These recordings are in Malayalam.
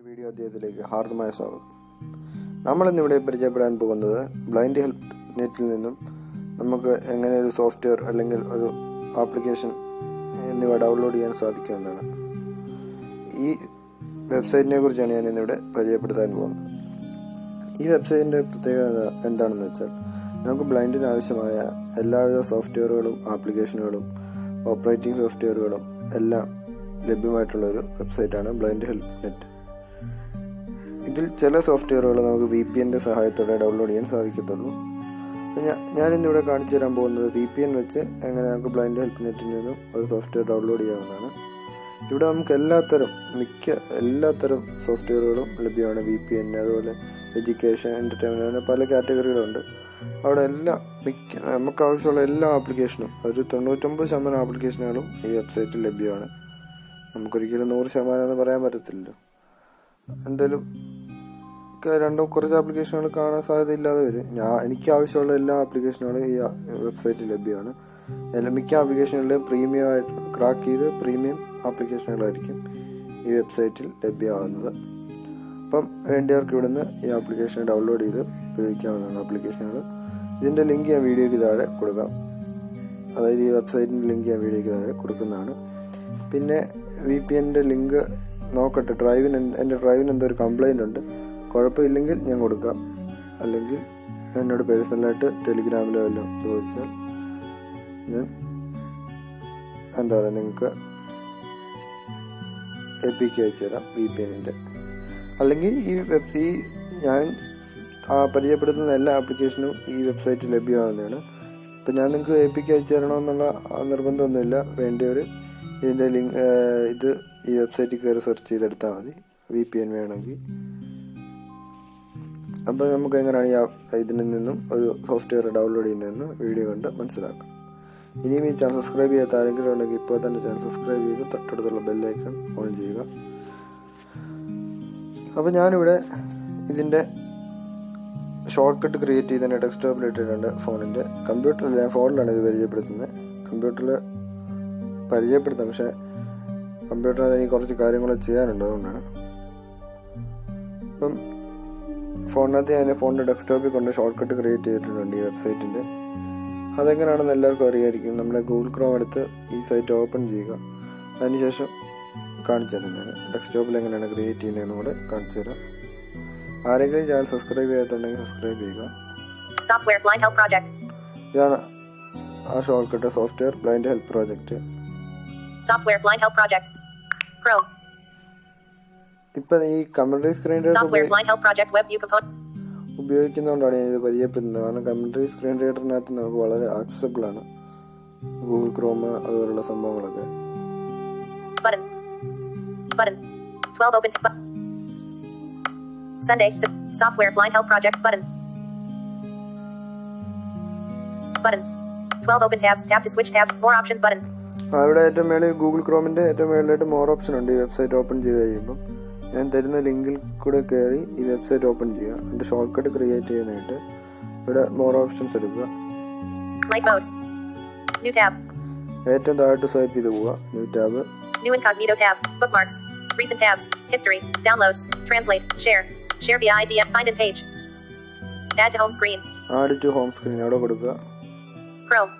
വീഡിയോ അധ്യായത്തിലേക്ക് ഹാർദമായ സ്വാഗതം നമ്മളിന്നിവിടെ പരിചയപ്പെടാൻ പോകുന്നത് ബ്ലൈൻഡ് ഹെൽപ്പ് നെറ്റിൽ നിന്നും നമുക്ക് എങ്ങനെ ഒരു സോഫ്റ്റ്വെയർ അല്ലെങ്കിൽ ഒരു ആപ്ലിക്കേഷൻ എന്നിവ ഡൗൺലോഡ് ചെയ്യാൻ സാധിക്കുമെന്നാണ് ഈ വെബ്സൈറ്റിനെ കുറിച്ചാണ് ഞാൻ ഇന്നിവിടെ പരിചയപ്പെടുത്താൻ പോകുന്നത് ഈ വെബ്സൈറ്റിൻ്റെ പ്രത്യേകത എന്താണെന്ന് വെച്ചാൽ നമുക്ക് ബ്ലൈൻഡിന് ആവശ്യമായ എല്ലാവിധ സോഫ്റ്റ്വെയറുകളും ആപ്ലിക്കേഷനുകളും ഓപ്പറേറ്റിംഗ് സോഫ്റ്റ്വെയറുകളും എല്ലാം ലഭ്യമായിട്ടുള്ള ഒരു വെബ്സൈറ്റാണ് ബ്ലൈൻഡ് ഹെൽപ്പ് നെറ്റ് ഇതിൽ ചില സോഫ്റ്റ്വെയറുകൾ നമുക്ക് വി പി എൻ്റെ സഹായത്തോടെ ഡൗൺലോഡ് ചെയ്യാൻ സാധിക്കത്തുള്ളൂ അപ്പോൾ ഞാൻ ഞാനിന്നിവിടെ കാണിച്ചു തരാൻ പോകുന്നത് വി പി എൻ വെച്ച് എങ്ങനെ നമുക്ക് ബ്ലൈൻഡ് ഹെൽപ്പ് നെറ്റിൽ നിന്നും ഒരു സോഫ്റ്റ്വെയർ ഡൗൺലോഡ് ചെയ്യാവുന്നതാണ് ഇവിടെ നമുക്ക് എല്ലാത്തരം മിക്ക എല്ലാത്തരം സോഫ്റ്റ്വെയറുകളും ലഭ്യമാണ് വി പി എൻ അതുപോലെ എഡ്യൂക്കേഷൻ എൻ്റർടൈൻമെൻറ്റ് അങ്ങനെ പല കാറ്റഗറികളുണ്ട് അവിടെ എല്ലാം മിക്ക നമുക്ക് ആവശ്യമുള്ള എല്ലാ ആപ്ലിക്കേഷനും ഒരു തൊണ്ണൂറ്റൊമ്പത് ശതമാനം ആപ്ലിക്കേഷനുകളും ഈ വെബ്സൈറ്റിൽ ലഭ്യമാണ് നമുക്കൊരിക്കലും നൂറ് ശതമാനം എന്ന് പറയാൻ പറ്റത്തില്ലല്ലോ എന്തായാലും ഒക്കെ രണ്ടും കുറച്ച് ആപ്ലിക്കേഷനുകൾ കാണാൻ സാധ്യതയില്ലാതെ വരും ഞാൻ എനിക്ക് ആവശ്യമുള്ള എല്ലാ ആപ്ലിക്കേഷനുകളും ഈ വെബ്സൈറ്റിൽ ലഭ്യമാണ് എല്ലാ മിക്ക ആപ്ലിക്കേഷനുകളിലും പ്രീമിയം ആയിട്ട് ക്രാക്ക് ചെയ്ത് പ്രീമിയം ആപ്ലിക്കേഷനുകളായിരിക്കും ഈ വെബ്സൈറ്റിൽ ലഭ്യമാകുന്നത് അപ്പം വേണ്ടിയവർക്ക് ഇവിടുന്ന് ഈ ആപ്ലിക്കേഷൻ ഡൗൺലോഡ് ചെയ്ത് ഉപയോഗിക്കാവുന്നതാണ് ആപ്ലിക്കേഷനുകൾ ഇതിൻ്റെ ലിങ്ക് ഞാൻ വീഡിയോയ്ക്ക് താഴെ കൊടുക്കാം അതായത് ഈ വെബ്സൈറ്റിൻ്റെ ലിങ്ക് ഞാൻ വീഡിയോയ്ക്ക് താഴെ കൊടുക്കുന്നതാണ് പിന്നെ വി പി എൻ്റെ ലിങ്ക് നോക്കട്ടെ ഡ്രൈവിന് എൻ്റെ ഡ്രൈവിന് എന്തോ ഒരു കംപ്ലൈൻ്റ് ഉണ്ട് കുഴപ്പമില്ലെങ്കിൽ ഞാൻ കൊടുക്കാം അല്ലെങ്കിൽ എന്നോട് പേഴ്സണലായിട്ട് ടെലിഗ്രാമിലോ വല്ലതും ചോദിച്ചാൽ ഞാൻ എന്താ പറയുക നിങ്ങൾക്ക് എ പി കെ അയച്ചു തരാം വി പി എന്നിൻ്റെ അല്ലെങ്കിൽ ഈ വെബ് ഈ ഞാൻ ആ പരിചയപ്പെടുത്തുന്ന എല്ലാ ആപ്ലിക്കേഷനും ഈ വെബ്സൈറ്റിൽ ലഭ്യമാകുന്നതാണ് ഇപ്പം ഞാൻ നിങ്ങൾക്ക് എ പിക്ക് അയച്ചു തരണമെന്നുള്ള ആ നിർബന്ധമൊന്നുമില്ല വേണ്ടിയവർ ഇതിൻ്റെ ലിങ്ക് ഇത് ഈ വെബ്സൈറ്റിൽ കയറി സെർച്ച് ചെയ്തെടുത്താൽ മതി വി പി എൻ വേണമെങ്കിൽ അപ്പോൾ നമുക്ക് എങ്ങനെയാണ് ഈ ആ- ഇതിൽ നിന്നും ഒരു സോഫ്റ്റ്വെയർ ഡൗൺലോഡ് ചെയ്യുന്നതെന്ന് വീഡിയോ കണ്ട് മനസ്സിലാക്കാം ഇനിയും ഈ ചാനൽ സബ്സ്ക്രൈബ് ചെയ്യാത്ത ആരെങ്കിലും ഉണ്ടെങ്കിൽ ഇപ്പോൾ തന്നെ ചാനൽ സബ്സ്ക്രൈബ് ചെയ്ത് തൊട്ടടുത്തുള്ള ബെല്ലൈക്കൺ ഓൺ ചെയ്യുക അപ്പോൾ ഞാനിവിടെ ഇതിൻ്റെ ഷോർട്ട് കട്ട് ക്രിയേറ്റ് ചെയ്ത് തന്നെ ഡെസ്ക്ടോപ്പിൽ ഇട്ടിട്ടുണ്ട് ഫോണിൻ്റെ കമ്പ്യൂട്ടറിൽ ഞാൻ ഫോണിലാണ് ഇത് പരിചയപ്പെടുത്തുന്നത് കമ്പ്യൂട്ടറിൽ പരിചയപ്പെടുത്താം പക്ഷേ കമ്പ്യൂട്ടറിൽ എനിക്ക് കുറച്ച് കാര്യങ്ങൾ ചെയ്യാനുണ്ട് അതുകൊണ്ടാണ് അപ്പം ഫോണിനകത്ത് ഞാൻ ഫോണിൻ്റെ ഡെസ്ക്ടോപ്പിൽ കൊണ്ട് ഷോർട്ട് കട്ട് ക്രിയേറ്റ് ചെയ്തിട്ടുണ്ട് ഈ വെബ്സൈറ്റിൻ്റെ അതെങ്ങനെയാണെന്ന് എല്ലാവർക്കും അറിയായിരിക്കും നമ്മുടെ ഗൂഗിൾ ക്രോം എടുത്ത് ഈ സൈറ്റ് ഓപ്പൺ ചെയ്യുക അതിനുശേഷം കാണിച്ചു തരാം ഞാൻ ഡെസ്ക്ടോപ്പിൽ എങ്ങനെയാണ് ക്രിയേറ്റ് ചെയ്യുന്നതെന്നും കൂടെ കാണിച്ചു തരാം ആരെങ്കിലും ചാനൽ സബ്സ്ക്രൈബ് ചെയ്യാത്തുണ്ടെങ്കിൽ സബ്സ്ക്രൈബ് ചെയ്യുക Software Blind Help Project. ഇതാണ് ആ shortcut software blind help project Software Blind Help Project. Chrome. ഇപ്പം ഈ commentary screen Software Blind Help Project Web View Component. ഉപയോഗിക്കുന്നതുകൊണ്ടാണ് ഞാൻ ഇത് പരിചയപ്പെടുന്നത് കാരണം കമൻട്രി സ്ക്രീൻ റീഡറിനകത്ത് നമുക്ക് വളരെ ആക്സസബിൾ ആണ് ഗൂഗിൾ ക്രോം അതുപോലുള്ള സംഭവങ്ങളൊക്കെ Button. Button. 12 open. Bu- Sunday. S- Software Blind Help Project. Button. Button. 12 open tabs. Tap to switch tabs. More options. Button. ആ ഇവിടെ ഏറ്റവും മേളിൽ ഗൂഗിൾ ക്രോമിൻ്റെ ഏറ്റവും മേളിലായിട്ട് മോർ ഓപ്ഷൻ ഉണ്ട് ഈ വെബ്സൈറ്റ് ഓപ്പൺ ചെയ്ത് കഴിയുമ്പം ഞാൻ തരുന്ന ലിങ്കിൽ കൂടെ കയറി ഈ വെബ്സൈറ്റ് ഓപ്പൺ ചെയ്യുക എന്നിട്ട് ഷോർട്ട് കട്ട് ക്രിയേറ്റ് ചെയ്യാനായിട്ട് ഇവിടെ മോർ ഓപ്ഷൻസ് എടുക്കുക Light mode. New tab. ഏറ്റവും താഴോട്ട് സ്വൈപ്പ് ചെയ്ത് പോവുക new tab New incognito tab. Bookmarks. Recent tabs. History. Downloads. Translate. Share. Share via IDF. Find in page. Add to home screen. Add to home screen അവിടെ കൊടുക്കുക Chrome.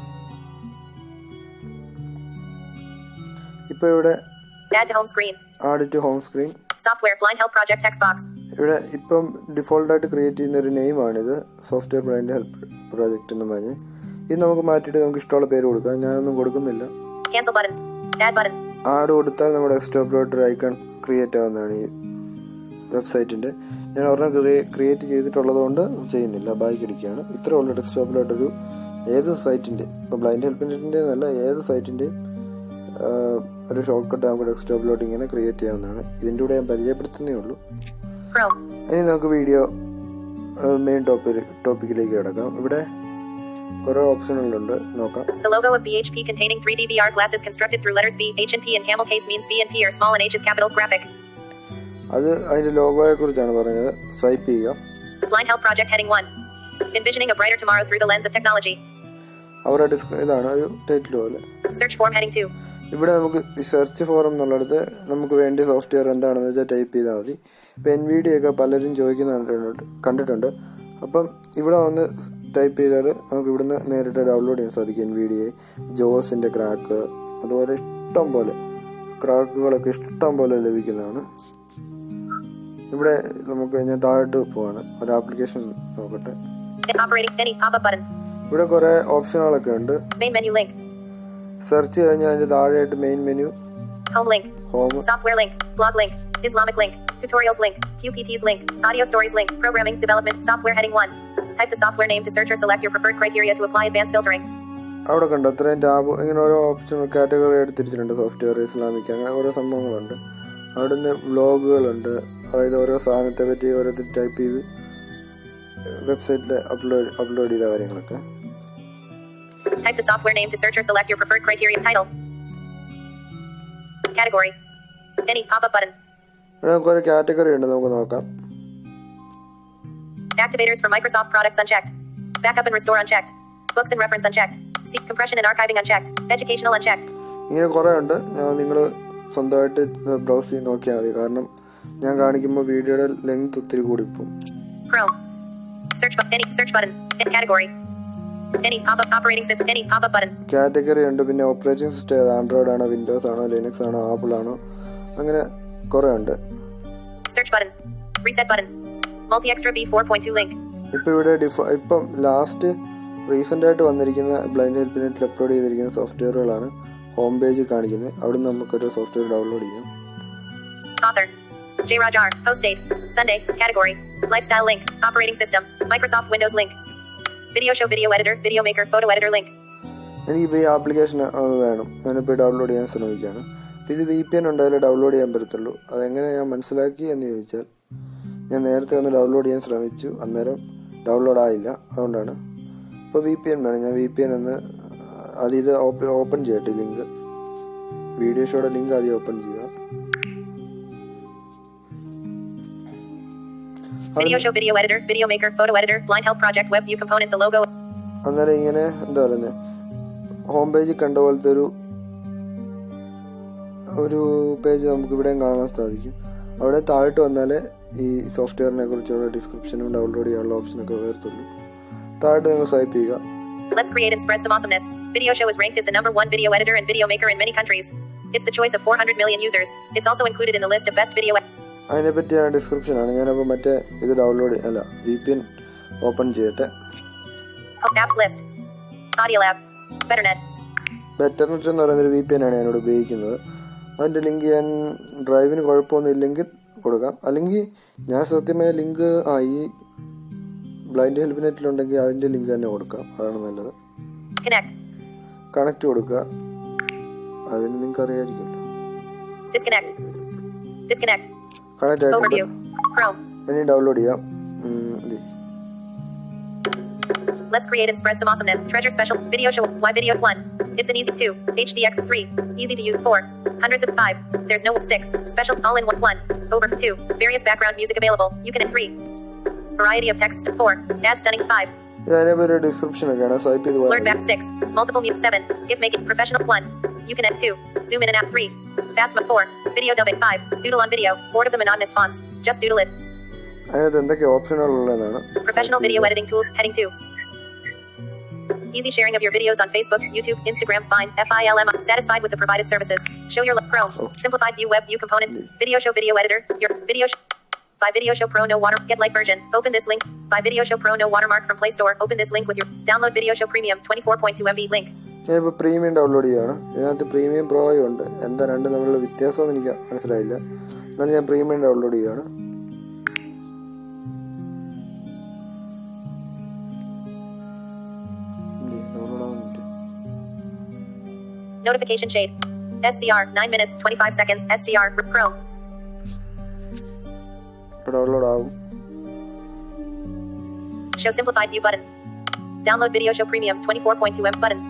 ഇപ്പോൾ ഇവിടെ Add to home screen. Add to home screen Software Blind Help Project text box. ഇവിടെ ഇപ്പം ഡിഫോൾട്ടായിട്ട് ക്രിയേറ്റ് ചെയ്യുന്ന ഒരു നെയിമാണിത് സോഫ്റ്റ്വെയർ ബ്ലൈൻഡ് ഹെൽപ്പ് പ്രോജക്റ്റ് എന്ന് പറഞ്ഞ് ഇത് നമുക്ക് മാറ്റിയിട്ട് നമുക്ക് ഇഷ്ടമുള്ള പേര് കൊടുക്കാം ഞാനൊന്നും കൊടുക്കുന്നില്ല Cancel button. Add button. Add കൊടുത്താൽ നമ്മുടെ ഡെസ്ക്ടോപ്പിലോട്ട് ഒരു ഐക്കൺ ക്രിയേറ്റ് ആവുന്നതാണ് ഈ വെബ്സൈറ്റിൻ്റെ ഞാൻ ഒരെണ്ണം ക്രിയേറ്റ് ചെയ്തിട്ടുള്ളത് കൊണ്ട് ചെയ്യുന്നില്ല ബാക്കി അടിക്കുകയാണ് ഇത്രേ ഉള്ളൂ ഡെസ്ക്ടോപ്പിലോട്ടൊരു ഏത് സൈറ്റിൻ്റെ ഇപ്പോൾ ബ്ലൈൻഡ് ഹെൽപ്പിൻ്റെ എന്നല്ല ഏത് സൈറ്റിൻ്റെയും ഒരു ഷോർട്ട് കട്ട് നമുക്ക് ഡെസ്ക്ടോപ്പിലോട്ട് ഇങ്ങനെ ക്രിയേറ്റ് ചെയ്യാവുന്നതാണ് ഇതിൻ്റെ കൂടെ ഞാൻ പരിചയപ്പെടുത്തുന്നേ ഉള്ളൂ Chrome. ഇനി നമുക്ക് വീഡിയോ മെയിൻ ടോപ്പിൽ ടോപ്പിക്കിലേക്ക് കിടക്കാം ഇവിടെ കുറേ ഓപ്ഷനുകളുണ്ട് നോക്കാം The logo of BHP containing 3D VR glasses constructed through letters B, H, and P, and camel case means B and P are small and H is capital graphic. അത് അതിൻ്റെ ലോഗോയെ കുറിച്ചാണ് പറഞ്ഞത് സ്വൈപ്പ് ചെയ്യുക Blind Help Project Heading 1. Envisioning a brighter tomorrow through the lens of technology. അവരുടെ ഡിസ്ക് ഇതാണ് ഒരു ടൈറ്റിൽ പോലെ Search form Heading 2. ഇവിടെ നമുക്ക് ഈ സെർച്ച് ഫോറം എന്നുള്ളിടത്ത് നമുക്ക് വേണ്ടിയ സോഫ്റ്റ്വെയർ എന്താണെന്ന് വെച്ചാൽ ടൈപ്പ് ചെയ്താൽ മതി ഇപ്പം എൻ വി ഡി ഒക്കെ പലരും ചോദിക്കുന്ന കണ്ടിട്ടുണ്ട് കണ്ടിട്ടുണ്ട് അപ്പം ഇവിടെ വന്ന് ടൈപ്പ് ചെയ്താൽ നമുക്ക് ഇവിടുന്ന് നേരിട്ട് ഡൗൺലോഡ് ചെയ്യാൻ സാധിക്കും എൻ വി ഡി ജോസിൻ്റെ ക്രാക്ക് അതുപോലെ ഇഷ്ടം പോലെ ക്രാക്കുകളൊക്കെ ഇഷ്ടം പോലെ ലഭിക്കുന്നതാണ് ഇവിടെ നമുക്ക് ഞാൻ താഴോട്ട് പോവാണ് ഒരു ആപ്ലിക്കേഷൻ നോക്കട്ടെ Operating any pop-up button. ഇവിടെ കുറേ ഓപ്ഷനുകളൊക്കെ ഉണ്ട് Main menu link. സെർച്ച് കഴിഞ്ഞാൽ അതിൻ്റെ താഴെയായിട്ട് main menu Home link. Home Software link. Blog link. Islamic link. Tutorials link. QPTs link. Audio stories link. Programming development. Software heading 1. Type the software name to search or select your preferred criteria to apply advanced filtering. അവിടെ കണ്ടോ അത്രയും ടാബ് ഇങ്ങനെ ഓരോ ഓപ്ഷൻ കാറ്റഗറി ആയിട്ട് തിരിച്ചിട്ടുണ്ട് സോഫ്റ്റ്വെയർ ഇസ്ലാമിക് അങ്ങനെ ഓരോ സംഭവങ്ങളുണ്ട് അവിടുന്ന് വ്ളോഗുകളുണ്ട് അതായത് ഓരോ സാധനത്തെ പറ്റി ഓരോരുത്തർ ടൈപ്പ് ചെയ്ത് വെബ്സൈറ്റിൽ അപ്ലോഡ് അപ്ലോഡ് ചെയ്ത കാര്യങ്ങളൊക്കെ Type the software name to search or select your preferred criteria. Title. Category. Any pop-up button. ഇവിടെ നമുക്ക് ഒരു കാറ്റഗറി ഉണ്ട് നമുക്ക് നോക്കാം Activators for Microsoft products unchecked. Backup and restore unchecked. Books and reference unchecked. Seek compression and archiving unchecked. Educational unchecked. ഇങ്ങനെ കുറേ ഉണ്ട് ഞാൻ നിങ്ങൾ സ്വന്തമായിട്ട് ബ്രൗസ് ചെയ്ത് നോക്കിയാൽ മതി കാരണം ഞാൻ കാണിക്കുമ്പോൾ വീഡിയോയുടെ ലെങ്ത് ഒത്തിരി കൂടിപ്പോവും Chrome. Search button. Any search button. Hit category. Any pop-up operating system. Any pop-up button. Category ഉണ്ട് പിന്നെ ഓപ്പറേറ്റിംഗ് സിസ്റ്റം ഏത് ആൻഡ്രോയിഡ് ആണോ വിൻഡോസ് ആണോ ലിനക്സ് ആണോ ആപ്പിൾ ആണോ അങ്ങനെ കുറേ ഉണ്ട് Search button. Reset button. Multi Extra V 4.2 link. ഇപ്പം ഇവിടെ ഡിഫോ ഇപ്പം ലാസ്റ്റ് റീസെൻ്റ് ആയിട്ട് വന്നിരിക്കുന്ന ബ്ലൈൻഡ് ഹെൽപ്പിനെറ്റിൽ അപ്ലോഡ് ചെയ്തിരിക്കുന്ന സോഫ്റ്റ്വെയറുകളാണ് ഹോം പേജിൽ കാണിക്കുന്നത് അവിടെ നമുക്കൊരു സോഫ്റ്റ്വെയർ ഡൗൺലോഡ് ചെയ്യാം Author. J. Rajar. Post date. Sunday. Category. Lifestyle link. Operating system. Microsoft Windows link. Video show video editor. Video maker. Photo editor link. എനിക്കിപ്പോൾ ഈ ആപ്ലിക്കേഷൻ വേണം ഞാനിപ്പോൾ ഡൗൺലോഡ് ചെയ്യാൻ ശ്രമിക്കുകയാണ് അപ്പോൾ ഇത് വി പി എൻ ഉണ്ടായാലേ ഡൗൺലോഡ് ചെയ്യാൻ പറ്റത്തുള്ളൂ അതെങ്ങനെ ഞാൻ മനസ്സിലാക്കി എന്ന് ചോദിച്ചാൽ ഞാൻ നേരത്തെ ഒന്ന് ഡൗൺലോഡ് ചെയ്യാൻ ശ്രമിച്ചു അന്നേരം ഡൗൺലോഡ് ആയില്ല അതുകൊണ്ടാണ് ഇപ്പോൾ വി പി എൻ വേണം ഞാൻ വി പി എൻ എന്ന് അത് ഇത് ഓപ്പൺ ചെയ്യട്ടെ ലിങ്ക് വീഡിയോ ഷോയുടെ ലിങ്ക് ആദ്യം ഓപ്പൺ ചെയ്യുക Video show video editor. Video maker. Photo editor. Blind help project. Web view component. The logo. അന്നേരം ഇങ്ങനെ എന്താ പറയുന്നത് ഹോം പേജിൽ കണ്ട പോലത്തെ ഒരു ഒരു പേജ് നമുക്ക് ഇവിടെയും കാണാൻ സാധിക്കും അവിടെ താഴോട്ട് വന്നാലേ ഈ സോഫ്റ്റ്വെയറിനെ കുറിച്ചുള്ള ഡിസ്ക്രിപ്ഷനും ഡൗൺലോഡ് ചെയ്യാനുള്ള ഓപ്ഷനൊക്കെ വരത്തുള്ളൂ താഴോട്ട് നിങ്ങൾ സ്വൈപ്പ് ചെയ്യുക Let's create and spread some awesomeness. Video Show is ranked as the number one video editor and video maker in many countries. It's the choice of 400 million users. It's also included in the list of best video. അതിനെപ്പറ്റി ആ ഡിസ്ക്രിപ്ഷനാണ് ഞാനപ്പോൾ മറ്റേ ഇത് ഡൗൺലോഡ് അല്ല വി പി എൻ ഓപ്പൺ ചെയ്യട്ടെ Oh, apps list. Audiolab. BetterNet. BetterNet എന്ന് പറയുന്നൊരു വി പി എൻ ആണ് ഞാനിവിടെ ഉപയോഗിക്കുന്നത് അതിൻ്റെ ലിങ്ക് ഞാൻ ഡ്രൈവിന് കുഴപ്പമൊന്നും ഇല്ലെങ്കിൽ കൊടുക്കാം അല്ലെങ്കിൽ ഞാൻ സത്യമായ ലിങ്ക് ആ ഈ ബ്ലൈൻഡ് ഹെൽപ്പ് നെറ്റിലുണ്ടെങ്കിൽ അതിൻ്റെ ലിങ്ക് തന്നെ കൊടുക്കാം അതാണ് നല്ലത് Connect. കണക്റ്റ് കൊടുക്കുക അതിന് നിങ്ങൾക്ക് അറിയാമായിരിക്കുമല്ലോ Disconnect. Disconnect. കണക്റ്റ് ആയിട്ടുണ്ട് Overview. Chrome. ഇനി ഡൗൺലോഡ് ചെയ്യാം ഉം, ഇത്. Let's create and spread some awesomeness. Treasure special. Video show. Why video 1? It's an easy 2. HDX 3. Easy to use 4. Hundreds of 5. There's no 6. Special all in 1. 1. Over 2. Various background music available. You can add 3. Variety of text 4. Add stunning 5. ഇത് അതിനെപ്പറ്റി ഒരു ഡിസ്ക്രിപ്ഷൻ ഒക്കെയാണ് സ്വൈപ്പ് ചെയ്ത് പോയാൽ Learn back 6. Multiple mute 7. If make it professional 1. You can add 2. Zoom in and out 3. Fast mode 4. Video dubbing 5. Doodle on video. Bored of the monotonous fonts. Just doodle it. അതിനകത്ത് എന്തൊക്കെ ഓപ്ഷനുകൾ ഉള്ളതെന്നാണ് Professional video editing tools. Heading 2. Easy sharing of your videos on Facebook, YouTube, Instagram, Vine, FILM. Satisfied with the provided services. Show your lo- Chrome. Oh. Simplified view web view component. Video show video editor. Your video sh- Buy Video Show Pro no water. Get light version. Open this link. Buy Video Show Pro no watermark from Play Store. Open this link with your download Video Show Premium 24.2 MB link. ഞാനിപ്പോൾ പ്രീമിയം ഡൗൺലോഡ് ചെയ്യുകയാണ് ഇതിനകത്ത് പ്രീമിയം പ്രോയും ഉണ്ട് എന്താ രണ്ടും തമ്മിലുള്ള വ്യത്യാസമൊന്നും എനിക്ക് മനസ്സിലായില്ല എന്നാലും ഞാൻ പ്രീമിയം ഡൗൺലോഡ് ചെയ്യുകയാണ് ഡൗൺലോഡ് ആവുന്നില്ല Notification shade. SCR 9 minutes 25 seconds. SCR Chrome. ഇപ്പോൾ ഡൗൺലോഡ് ആവും Show simplified view button. Download Video Show Premium 24.2 M button.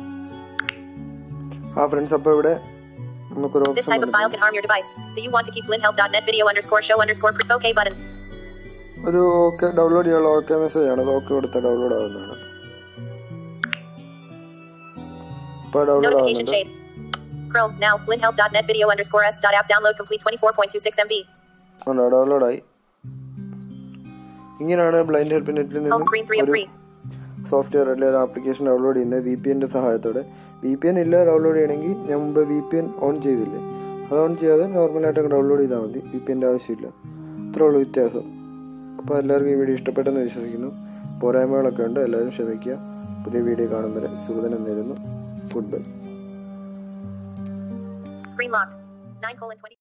ആ ഫ്രണ്ട്സ് അപ്പോൾ ഇവിടെ നമുക്കൊരു This option type of file can harm your device. Do you want to keep blindhelp.net video underscore show underscore pre- OK button? ഒരു ഓക്കെ ഡൗൺലോഡ് ചെയ്യാനുള്ള ഓക്കെ മെസ്സേജ് ആണ് അത് ഓക്കെ കൊടുത്താൽ ഡൗൺലോഡ് ആവുന്നതാണ് ഇപ്പോൾ ഡൗൺലോഡ് Notification ആവുന്നുണ്ട് shade. Chrome, now, blindhelp.net video underscore s dot app download complete 24.26 MB. ഉണ്ടോ ഡൗൺലോഡായി ഇങ്ങനെയാണ് ബ്ലൈൻഡ് ഹെൽപ്പ് നെറ്റിൽ Home നിന്നും screen 3 of ഒരു 3. സോഫ്റ്റ്വെയർ അല്ലെങ്കിൽ ഒരു ആപ്ലിക്കേഷൻ ഡൗൺലോഡ് ചെയ്യുന്നത് വി പി എൻ്റെ സഹായത്തോടെ വി പി എൻ ഇല്ല ഡൗൺലോഡ് ചെയ്യണമെങ്കിൽ ഞാൻ മുമ്പ് വി പി എൻ ഓൺ ചെയ്തില്ലേ അത് ഓൺ ചെയ്യാതെ നോർമലായിട്ടൊക്കെ ഡൗൺലോഡ് ചെയ്താൽ മതി വി പി എൻ്റെ ആവശ്യമില്ല അത്രേ ഉള്ളൂ വ്യത്യാസം അപ്പോൾ എല്ലാവർക്കും ഈ വീഡിയോ ഇഷ്ടപ്പെട്ടെന്ന് വിശ്വസിക്കുന്നു പോരായ്മകളൊക്കെ ഉണ്ട് എല്ലാവരും ക്ഷമിക്കുക പുതിയ വീഡിയോ കാണും വരെ സുഖതനം നേരുന്നു good bye Screen locked. 9 colon 20.